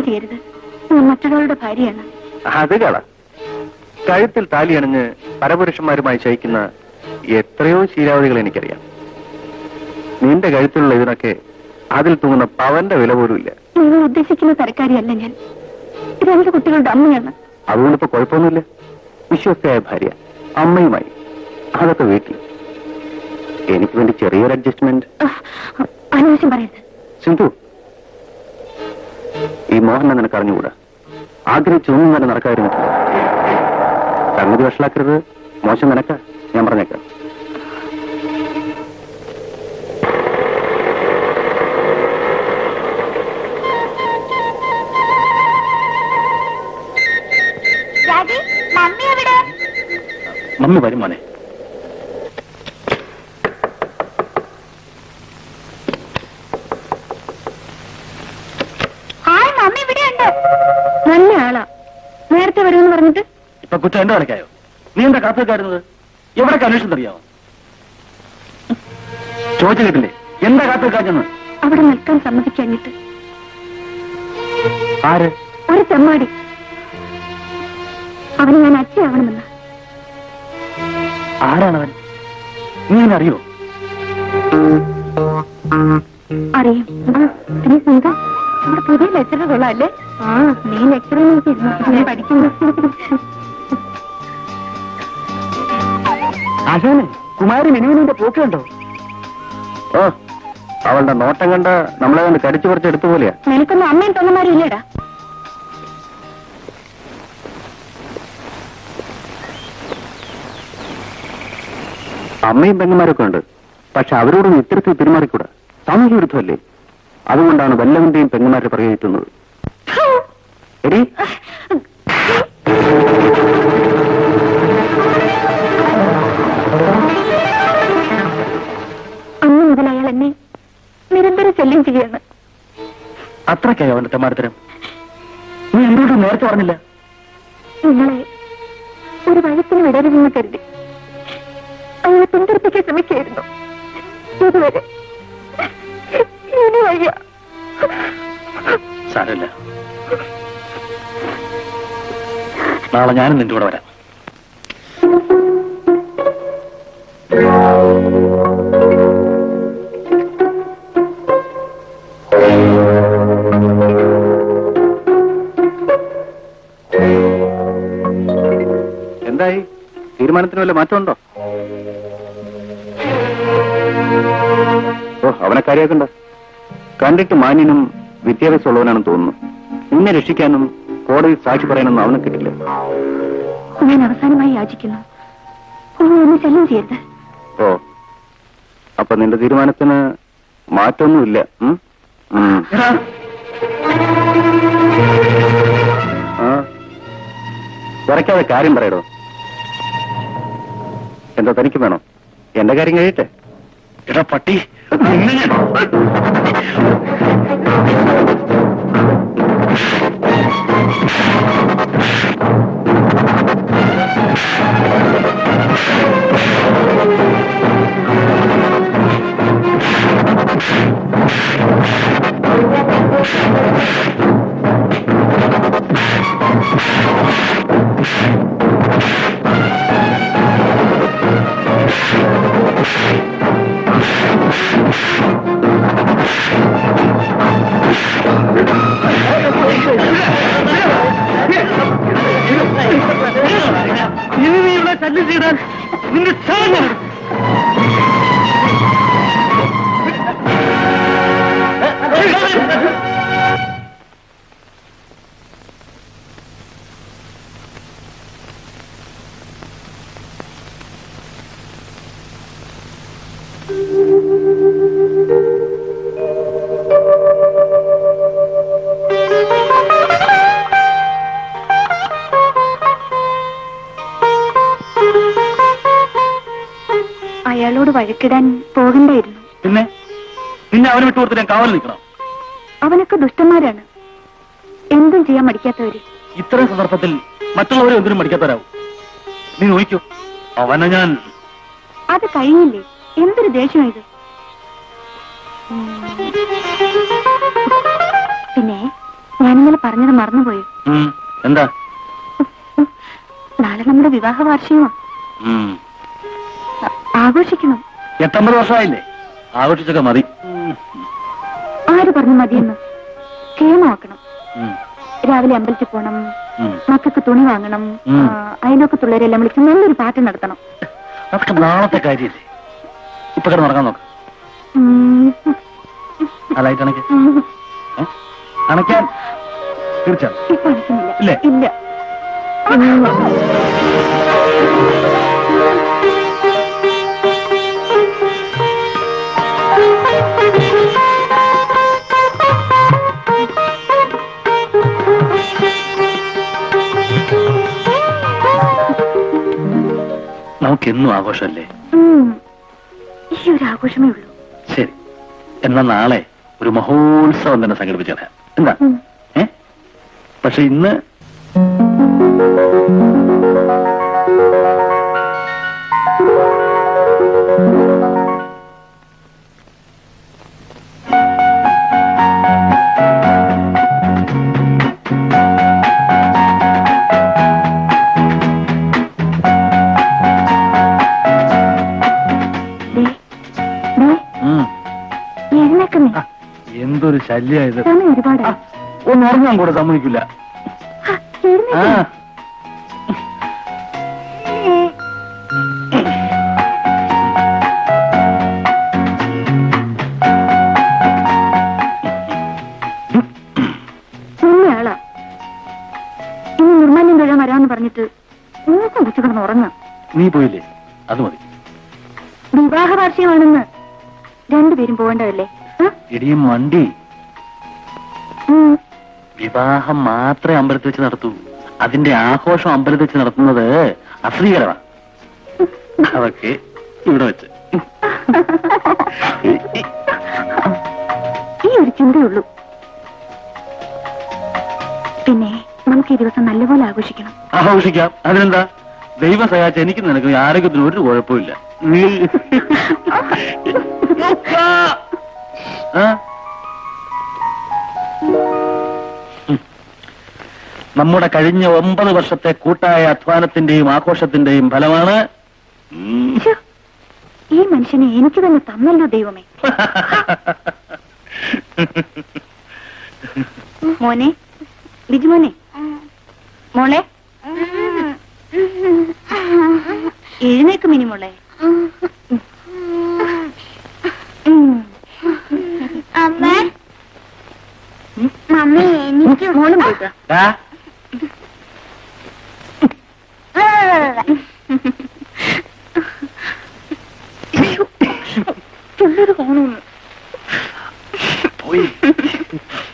ചെയ്യരുത് ഞാൻ മറ്റൊരാളുടെ ഭാര്യയാണ് അത് കള കഴുത്തിൽ താലി അണിഞ്ഞ് പരപുരുഷന്മാരുമായി ശയിക്കുന്ന എത്രയോ ശീലാവധികൾ എനിക്കറിയാം നിന്റെ കഴുത്തിലുള്ള ഇതിനൊക്കെ അതിൽ തൂങ്ങുന്ന പവന്റെ വില പോലും ഇല്ല നിങ്ങൾ ഉദ്ദേശിക്കുന്ന തരക്കാരിയല്ല ഞാൻ രണ്ട് കുട്ടികളുടെ അമ്മയാണ് അതുകൊണ്ടിപ്പോ കുഴപ്പമൊന്നുമില്ല വിശ്വസ്തയായ ഭാര്യ അമ്മയുമായി അതൊക്കെ വീട്ടിൽ എനിക്ക് വേണ്ടി ചെറിയൊരു അഡ്ജസ്റ്റ്മെന്റ് അഹ്, അനാവശ്യം പറയരുത് സിന്ധു ഈ മോഹനെ നിനക്ക് അറിഞ്ഞുകൂടാ ആഗ്രഹിച്ചൊന്നും തന്നെ നടക്കാതിരുന്നു സംഗതി വഷളാക്കരുത് മോശം നിനക്ക ഞാൻ പറഞ്ഞേക്കാം മമ്മി എവിടെ മമ്മി വരും മോനെ ഹായ് മമ്മി ഇവിടെ ഉണ്ട് നല്ല ആളാ നേരത്തെ വരുമെന്ന് പറഞ്ഞിട്ട് ഇപ്പൊ കുറ്റം എന്റെ കളിക്കായോ നീ എന്താ കാത്തുവെക്കാരുന്നത് എവിടെ അന്വേഷണം അറിയാമോ ചോദിച്ചു കേട്ടില്ലേ എന്താ കാത്തുവെക്കാഞ്ഞെന്ന് അവിടെ നിൽക്കാൻ സമ്മതിക്കാഞ്ഞിട്ട് ആര് ഒരു ചെമ്മാടി അവന് ഞാൻ അച്ഛയാവണമെന്ന് ആരാണവൻ നീ എന്നെ അറിയോ അറിയാം ആ, പിന്നെ സുനിത നമ്മുടെ പുതിയ ലെക്ചറർ കൊള്ളാല്ലേ ആ നീ ലെക്ചർ നോക്കിയിരുന്നു ഞാൻ പഠിക്കുന്നു ആശാനെ കുമാരി മിനുവിനിന്റെ പോക്ക് കണ്ടോ ഓ അവളുടെ നോട്ടം കണ്ട നമ്മളെ കണ്ട് കടിച്ചു പറിച്ച് എടുത്തു പോലെയാ നിനക്കൊന്നും അമ്മയും തൊന്നമാരും ഇല്ലേടാ അമ്മയും പെങ്ങന്മാരൊക്കെ ഉണ്ട് പക്ഷെ അവരോടൊന്നും ഇത്തരത്തിൽ പെരുമാറിക്കൂടാ സാമൂഹ്യ വിരുദ്ധമല്ലേ അതുകൊണ്ടാണ് വല്ലവന്റെയും പെങ്ങന്മാരെ പ്രയോഗിക്കുന്നത് എടി അന്ന് മുതൽ അയാൾ എന്നെ നിരന്തരം ശല്യം ചെയ്യാണ് അത്രയ്ക്കായോ അവന്റെ തെമ്മാടത്തരം നീ എന്തുകൊണ്ടും നേരത്തെ പറഞ്ഞില്ല നിങ്ങളെ ഒരു വഴക്കിന് വിടരുതെന്ന് കരുതി അയാളെ പിന്തുടർപ്പിക്കാൻ ശ്രമിക്കായിരുന്നു ഇതുവരെ ഇനി വയ്യ സാരമില്ല നാളെ ഞാനും നിന്റെ കൂടെ വരാം എന്തായി തീരുമാനത്തിന് വല്ല മാറ്റമുണ്ടോ ഓ അവനെ കാര്യാക്കണ്ട കണ്ടിട്ട് മാന്യനും വിദ്യാഭ്യാസമുള്ളവനാണെന്ന് തോന്നുന്നു നിന്നെ രക്ഷിക്കാനും കോടതി സാക്ഷി പറയാനൊന്നും അവനെ കിട്ടില്ല ഞാൻ അവസാനമായി യാചിക്കുന്നു ഇനി എന്നെ ശല്യം ചെയ്യരുത് ഓ അപ്പൊ നിന്റെ തീരുമാനത്തിന് മാറ്റമൊന്നുമില്ല ഉം? ഉം. ആ വിറയ്ക്കാതെ കാര്യം പറയടോ എന്താ തനിക്ക് വേണോ എന്റെ കാര്യം കഴിയട്ടെ എടാ പട്ടി ഇനി നീ ഇവിടെ ശല്യം ചെയ്താൽ നിന്റെ സ്ഥാനം അയാളോട് വഴക്കിടാൻ പോകണ്ടായിരുന്നു പിന്നെ നിന്നെ അവന് വിട്ടുകൊടുത്ത് ഞാൻ കാവൽ നിൽക്കണം അവനൊക്കെ ദുഷ്ടന്മാരാണ് എന്തും ചെയ്യാൻ മടിക്കാത്തവര് ഇത്തരം സന്ദർഭത്തിൽ മറ്റുള്ളവരെ ഒന്നിനും മടിക്കാത്തവരാവും നീ നോക്കൂ അവനെ ഞാൻ അത് കഴിഞ്ഞില്ലേ എന്തൊരു ദേഷ്യം ഇത് ഉം. പിന്നെ ഞാനിന്നലെ പറഞ്ഞത് മറന്നുപോയി ഉം, എന്താ നാളെ നമ്മുടെ വിവാഹ വാർഷികമാണ് ഉം. ആഘോഷിക്കണം എട്ടൊമ്പത് വർഷമായില്ലേ ആഘോഷിച്ചൊക്കെ മതി ഉം. ആര് പറഞ്ഞു മതിയെന്ന് ക്ഷേമമാക്കണം ഉം. രാവിലെ അമ്പലത്തിൽ പോണം ഉം. മക്കൾക്ക് തുണി വാങ്ങണം ഉം. ആ, അയൽവക്കത്തുള്ളവരെല്ലാം വിളിച്ച് നല്ലൊരു പാട്ട് നടത്തണം അതൊക്കെ നാളത്തെ കാര്യല്ലേ ഇപ്പൊ കിടന്ന് നടക്കാൻ നോക്ക് ഉം. ആ ലൈറ്റ് അണയ്ക്ക് ഉം. ഏ? അണയ്ക്കാൻ തീർച്ചയായും ഇപ്പൊ അടിക്കുന്നില്ല ഇല്ലേ? ഇല്ല ഉം. നമുക്കെന്നും ആഘോഷമല്ലേ ഉം. ഈ ഒരു ആഘോഷമേ ഉള്ളൂ ശരി എന്നാ നാളെ ഒരു മഹോത്സവം തന്നെ സംഘടിപ്പിച്ചു തരാം എന്താ ഉം. ഏ പക്ഷെ ഇന്ന് ദേ, ദേ, ഉം, എഴുന്നേക്കുന്നേ ആ, എന്തൊരു ശല്യായത് സമയം ഒരുപാടായി ഒന്ന് ഉറങ്ങാൻ കൂടെ സമ്മതിക്കില്ല ആ, ആ എഴുന്നേക്ക്. നിന്നെയാളാ ഇനി നിർമ്മാല്യം തൊഴാൻ വരാമെന്ന് പറഞ്ഞിട്ട് മൂക്കം കുച്ചു കിടന്ന് ഉറങ്ങാം നീ പോയില്ലേ അത് മതി വിവാഹ വാർഷികമാണെന്ന് രണ്ടുപേരും പോകേണ്ടതല്ലേ ആ? ഇടിയും വണ്ടി ഉം. വിവാഹം മാത്രമേ അമ്പലത്തിൽ വെച്ച് നടത്തൂ അതിന്റെ ആഘോഷം അമ്പലത്തിൽ വെച്ച് നടത്തുന്നത് അശ്രീകരമാണ് അതൊക്കെ ഇവിടെ വെച്ച് ഈ ഒരു ചിന്തയുള്ളൂ പിന്നെ നമുക്ക് ഈ ദിവസം നല്ലപോലെ ആഘോഷിക്കണം ആഘോഷിക്കാം അതിനെന്താ ദൈവം സഹായിച്ച എനിക്ക് നിനക്ക് ആരോഗ്യത്തിന് ഒരു കുഴപ്പമില്ല നീ ആ? ഉം. നമ്മുടെ കഴിഞ്ഞ ഒമ്പത് വർഷത്തെ കൂട്ടായ അധ്വാനത്തിന്റെയും ആഘോഷത്തിന്റെയും ഫലമാണ് ഉം. ശ്ശോ, ഈ മനുഷ്യനെ എനിക്ക് തന്നെ തന്നല്ലോ ദൈവമേ മോനെ ബിജുമോനെ മോളെ എഴുന്നേക്ക് മിനി മോളെ ഉം. അമ്മ മമ്മി എനിക്ക് മോളും പോയിക്കോ ആ? പിള്ളേര് കാണുന്നു പോയി